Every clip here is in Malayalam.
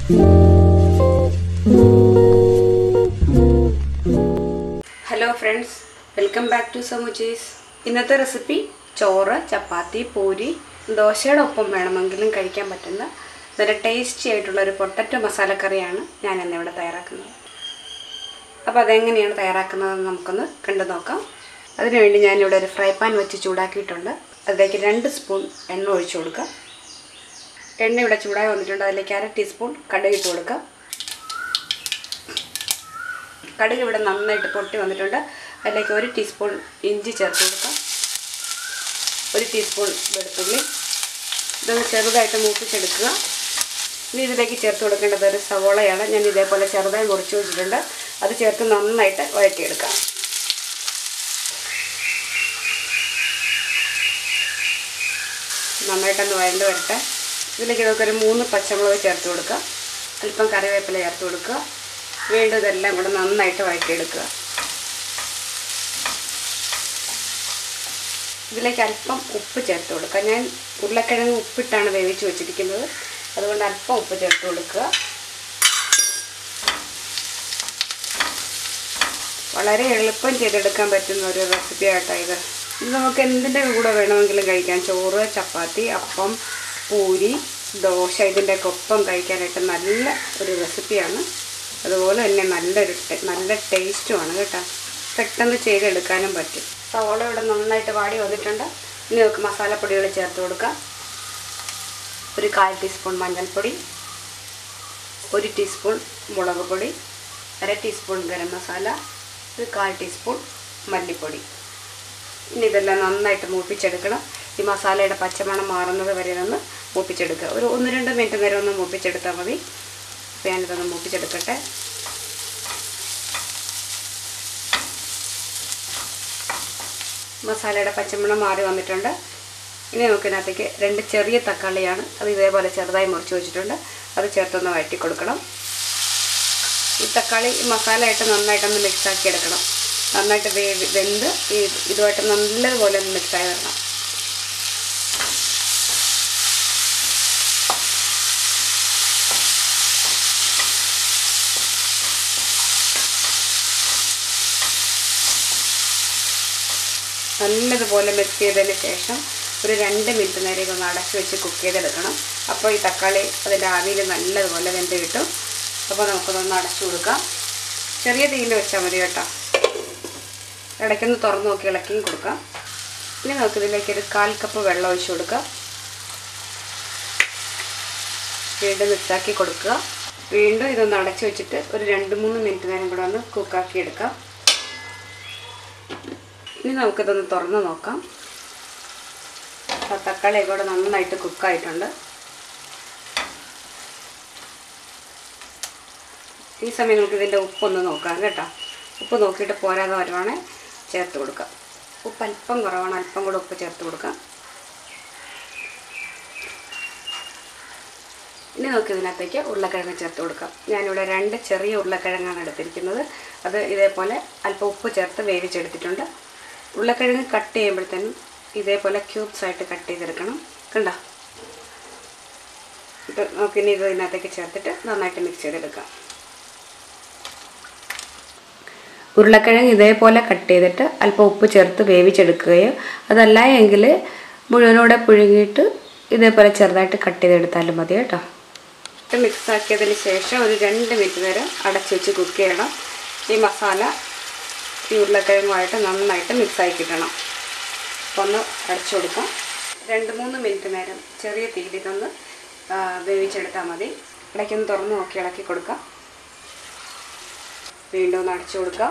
hello friends welcome back to സമൂച്ചീസ് ഇന്നത്തെ റെസിപ്പി ചോറ് ചപ്പാത്തി പൂരി ദോശയുടെ ഒപ്പം വേണമെങ്കിലും കഴിക്കാൻ പറ്റുന്ന നല്ല ടേസ്റ്റി ആയിട്ടുള്ള ഒരു പൊട്ടറ്റോ മസാലക്കറിയാണ് ഞാൻ ഇന്നിവിടെ തയ്യാറാക്കുന്നത് അപ്പോൾ അതെങ്ങനെയാണ് തയ്യാറാക്കുന്നതെന്ന് നമുക്കൊന്ന് കണ്ടു നോക്കാം അതിനുവേണ്ടി ഞാനിവിടെ ഒരു ഫ്രൈ പാൻ വെച്ച് ചൂടാക്കിയിട്ടുണ്ട് അതിലേക്ക് രണ്ട് സ്പൂൺ എണ്ണ ഒഴിച്ചു കൊടുക്കാം എണ്ണ ഇവിടെ ചൂടായി വന്നിട്ടുണ്ട് അതിലേക്ക് അര ടീസ്പൂൺ കടുക് ഇട്ട് കൊടുക്കാം കടുക് ഇവിടെ നന്നായിട്ട് പൊട്ടി വന്നിട്ടുണ്ട് അതിലേക്ക് ഒരു ടീസ്പൂൺ ഇഞ്ചി ചേർത്ത് കൊടുക്കാം ഒരു ടീസ്പൂൺ വെളുത്തുള്ളി ഇതൊന്ന് ചെറുതായിട്ട് മൂപ്പിച്ചെടുക്കുക ഇനി ഇതിലേക്ക് ചേർത്ത് കൊടുക്കേണ്ടത് ഒരു സവോളയാണ് ഞാൻ ഇതേപോലെ ചെറുതായി മുറിച്ച് വെച്ചിട്ടുണ്ട് അത് ചേർത്ത് നന്നായിട്ട് വഴറ്റിയെടുക്കാം നന്നായിട്ടൊന്ന് വഴണ്ട് വരട്ടെ ഇതിലേക്ക് നമുക്കൊരു മൂന്ന് പച്ചമുളക് ചേർത്ത് കൊടുക്കുക അല്പം കറിവേപ്പില ചേർത്ത് കൊടുക്കുക വീണ്ടും ഇതെല്ലാം കൂടെ നന്നായിട്ട് വഴറ്റിയെടുക്കുക ഇതിലേക്ക് അല്പം ഉപ്പ് ചേർത്ത് കൊടുക്കുക ഞാൻ ഉരുളക്കിഴങ്ങ് ഉപ്പിട്ടാണ് വേവിച്ച് വെച്ചിരിക്കുന്നത് അതുകൊണ്ട് അല്പം ഉപ്പ് ചേർത്ത് കൊടുക്കുക വളരെ എളുപ്പം ചെയ്തെടുക്കാൻ പറ്റുന്ന ഒരു റെസിപ്പി ആട്ടോ ഇത് ഇത് നമുക്ക് എന്തിൻ്റെ കൂടെ വേണമെങ്കിലും കഴിക്കാം ചോറ് ചപ്പാത്തി അപ്പം പൂരി ദോശ ഇതിൻ്റെയൊക്കെ ഒപ്പം കഴിക്കാനായിട്ട് നല്ല ഒരു റെസിപ്പിയാണ് അതുപോലെ തന്നെ നല്ലൊരു ടേ- നല്ല ടേസ്റ്റുമാണ് കേട്ടോ പെട്ടെന്ന് ചെയ്തെടുക്കാനും പറ്റും സവോള ഇവിടെ നന്നായിട്ട് വാടി വന്നിട്ടുണ്ട് ഇനി നമുക്ക് മസാലപ്പൊടികൾ ചേർത്ത് കൊടുക്കാം ഒരു കാൽ ടീസ്പൂൺ മഞ്ഞൾപ്പൊടി ഒരു ടീസ്പൂൺ മുളക് പൊടി അര ടീസ്പൂൺ ഗരം മസാല ഒരു കാൽ ടീസ്പൂൺ മല്ലിപ്പൊടി ഇനി ഇതെല്ലാം നന്നായിട്ട് മൂപ്പിച്ചെടുക്കണം ഈ മസാലയുടെ പച്ചമണം മാറുന്നത് വരെ ഒന്ന് മൂപ്പിച്ചെടുക്കുക ഒരു ഒന്ന് രണ്ട് മിനിറ്റ് നേരം ഒന്ന് മൂപ്പിച്ചെടുത്താൽ മതി അപ്പോൾ ഞാനിതൊന്ന് മൂപ്പിച്ചെടുക്കട്ടെ മസാലയുടെ പച്ചമണം മാറി വന്നിട്ടുണ്ട് ഇനി നമുക്കിതിനകത്തേക്ക് രണ്ട് ചെറിയ തക്കാളിയാണ് അത് ഇതേപോലെ ചെറുതായി മുറിച്ച് വെച്ചിട്ടുണ്ട് അത് ചേർത്തൊന്ന് വഴറ്റി കൊടുക്കണം ഈ തക്കാളി ഈ മസാലയായിട്ട് നന്നായിട്ടൊന്ന് മിക്സാക്കി എടുക്കണം നന്നായിട്ട് വേവി വെന്ത് ഈ ഇതുമായിട്ട് നല്ലതുപോലെ ഒന്ന് മിക്സായി വരണം നല്ലതുപോലെ മിക്സ് ചെയ്തതിന് ശേഷം ഒരു രണ്ട് മിനിറ്റ് നേരം ഒന്ന് അടച്ച് വെച്ച് കുക്ക് ചെയ്തെടുക്കണം അപ്പോൾ ഈ തക്കാളി അതിൻ്റെ ആവിയിൽ നല്ലതുപോലെ വെന്ത് കിട്ടും അപ്പോൾ നമുക്കതൊന്ന് അടച്ചു കൊടുക്കാം ചെറിയ തീയിൽ വെച്ചാൽ മതി കേട്ടോ ഇടയ്ക്കൊന്ന് തുറന്ന് നോക്കി ഇളക്കിയും കൊടുക്കാം ഇനി നമുക്കിതിലേക്ക് ഒരു കാൽ കപ്പ് വെള്ളം ഒഴിച്ച് കൊടുക്കാം വീണ്ടും മിക്സാക്കി കൊടുക്കുക വീണ്ടും ഇതൊന്ന് അടച്ചു വെച്ചിട്ട് ഒരു രണ്ട് മൂന്ന് മിനിറ്റ് നേരം കൂടെ ഒന്ന് കുക്കാക്കി എടുക്കാം ഇനി നമുക്കിതൊന്ന് തുറന്ന് നോക്കാം ആ തക്കാളി കൂടെ നന്നായിട്ട് കുക്കായിട്ടുണ്ട് ഈ സമയം നമുക്ക് ഇതിൻ്റെ ഉപ്പൊന്ന് നോക്കാം കേട്ടോ ഉപ്പ് നോക്കിയിട്ട് പോരാതെ വരുവാണെങ്കിൽ ചേർത്ത് കൊടുക്കാം ഉപ്പ് അല്പം കുറവാണ് അല്പം കൂടെ ഉപ്പ് ചേർത്ത് കൊടുക്കാം ഇനി നമുക്ക് ഇതിനകത്തേക്ക് ഉരുളക്കിഴങ്ങ് ചേർത്ത് കൊടുക്കാം ഞാനിവിടെ രണ്ട് ചെറിയ ഉരുളക്കിഴങ്ങാണ് എടുത്തിരിക്കുന്നത് അത് ഇതേപോലെ അല്പം ഉപ്പ് ചേർത്ത് വേവിച്ചെടുത്തിട്ടുണ്ട് ഉരുളക്കിഴങ്ങ് കട്ട് ചെയ്യുമ്പോഴത്തേനും ഇതേപോലെ ക്യൂബ്സ് ആയിട്ട് കട്ട് ചെയ്തെടുക്കണം കണ്ടോ ഇത് നമുക്കിനി ഇത് ഇതിനകത്തേക്ക് ചേർത്തിട്ട് നന്നായിട്ട് മിക്സ് ചെയ്തെടുക്കാം ഉരുളക്കിഴങ്ങ് ഇതേപോലെ കട്ട് ചെയ്തിട്ട് അല്പം ഉപ്പ് ചേർത്ത് വേവിച്ചെടുക്കുകയോ അതല്ല എങ്കിൽ മുഴുവനോടെ പുഴുങ്ങിയിട്ട് ഇതേപോലെ ചെറുതായിട്ട് കട്ട് ചെയ്തെടുത്താലും മതി കേട്ടോ ഇട്ട് മിക്സ് ആക്കിയതിന് ശേഷം ഒരു രണ്ട് മിനിറ്റ് നേരം അടച്ചു വെച്ച് കുക്ക് ചെയ്യണം ഈ മസാല ഈ ഉരുളക്കിഴങ്ങുമായിട്ട് നന്നായിട്ട് മിക്സായി കിട്ടണം അപ്പോൾ ഒന്ന് അടച്ചു കൊടുക്കാം രണ്ട് മൂന്ന് മിനിറ്റ് നേരം ചെറിയ തീയിൽ ഇതൊന്ന് ആ, വേവിച്ചെടുത്താൽ മതി ഇടയ്ക്കൊന്ന് തുറന്ന് നോക്കി ഇളക്കി കൊടുക്കാം വീണ്ടും ഒന്ന് അടച്ചു കൊടുക്കാം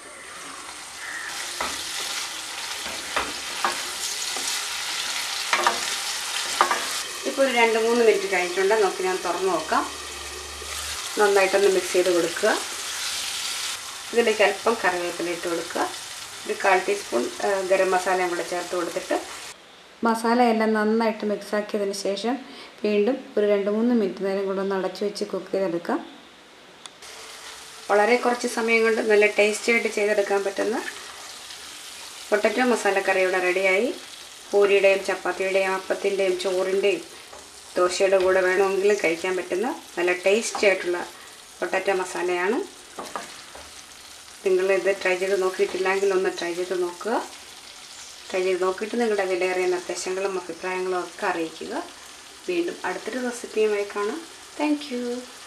ഇപ്പോൾ ഒരു രണ്ട് മൂന്ന് മിനിറ്റ് കഴിഞ്ഞിട്ടുണ്ട് നമുക്ക് ഞാൻ തുറന്ന് നോക്കാം നന്നായിട്ടൊന്ന് മിക്സ് ചെയ്ത് കൊടുക്കുക ഇതിലേക്ക് അല്പം കറിവേപ്പില ഇട്ട് കൊടുക്കുക ഒരു കാൽ ടീസ്പൂൺ ആ, ഗരം മസാലയും കൂടെ ചേർത്ത് കൊടുത്തിട്ട് മസാലയെല്ലാം നന്നായിട്ട് മിക്സാക്കിയതിന് ശേഷം വീണ്ടും ഒരു രണ്ട് മൂന്ന് മിനിറ്റ് നേരം കൂടെ ഒന്ന് അടച്ചു വെച്ച് കുക്ക് ചെയ്തെടുക്കാം വളരെ കുറച്ച് സമയം കൊണ്ട് നല്ല ടേസ്റ്റി ആയിട്ട് ചെയ്തെടുക്കാൻ പറ്റുന്ന പൊട്ടറ്റോ മസാലക്കറി ഇവിടെ റെഡിയായി പൂരിയുടെയും ചപ്പാത്തിയുടെയും അപ്പത്തിൻ്റെയും ചോറിൻ്റെയും ദോശയുടെ കൂടെ വേണമെങ്കിലും കഴിക്കാൻ പറ്റുന്ന നല്ല ടേസ്റ്റി ആയിട്ടുള്ള പൊട്ടാറ്റോ മസാലയാണ് നിങ്ങളിത് ട്രൈ ചെയ്ത് നോക്കിയിട്ടില്ലെങ്കിൽ ഒന്ന് ട്രൈ ചെയ്ത് നോക്കുക ട്രൈ ചെയ്ത് നോക്കിയിട്ട് നിങ്ങളുടെ വിലയേറിയ നിർദ്ദേശങ്ങളും അഭിപ്രായങ്ങളും ഒക്കെ അറിയിക്കുക വീണ്ടും അടുത്തൊരു റെസിപ്പിയുമായി കാണാം താങ്ക്